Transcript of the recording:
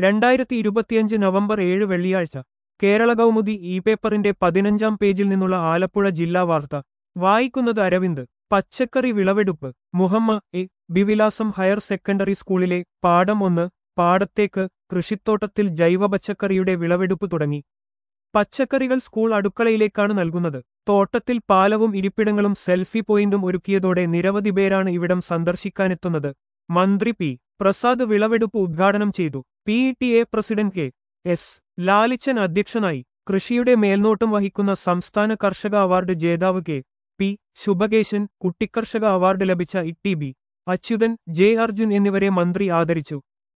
രണ്ടായിരത്തി ഇരുപത്തിയഞ്ച് നവംബർ ഏഴ് വെള്ളിയാഴ്ച കേരള കൗമുദി ഇ പേപ്പറിന്റെ പതിനഞ്ചാം പേജിൽ നിന്നുള്ള ആലപ്പുഴ ജില്ലാ വാർത്ത വായിക്കുന്നത് അരവിന്ദ് പച്ചക്കറി വിളവെടുപ്പ് മുഹമ്മ എ ബിവിലാസം ഹയർ സെക്കൻഡറി സ്കൂളിലെ പാഠം ഒന്ന് പാടത്തേക്ക് കൃഷിത്തോട്ടത്തിൽ ജൈവ പച്ചക്കറിയുടെ വിളവെടുപ്പ് തുടങ്ങി പച്ചക്കറികൾ സ്കൂൾ അടുക്കളയിലേക്കാണ് നൽകുന്നത് തോട്ടത്തിൽ പാലവും ഇരിപ്പിടങ്ങളും സെൽഫി പോയിന്റും ഒരുക്കിയതോടെ നിരവധി പേരാണ് ഇവിടം സന്ദർശിക്കാനെത്തുന്നത് മന്ത്രി പി പ്രസാദ് വിളവെടുപ്പ് ഉദ്ഘാടനം ചെയ്തു P T A president K S Lalichan അധ്യക്ഷനായി കൃഷിയുടെ മേൽനോട്ടം വഹിക്കുന്ന സംസ്ഥാന കർഷക അവാർഡ് ജേതാവ് കെ പി ശുഭകേശൻ കുട്ടിക്കർഷക അവാർഡ് ലഭിച്ച E T B Achuthan J Arjun എന്നിവരെ മന്ത്രി ആദരിച്ചു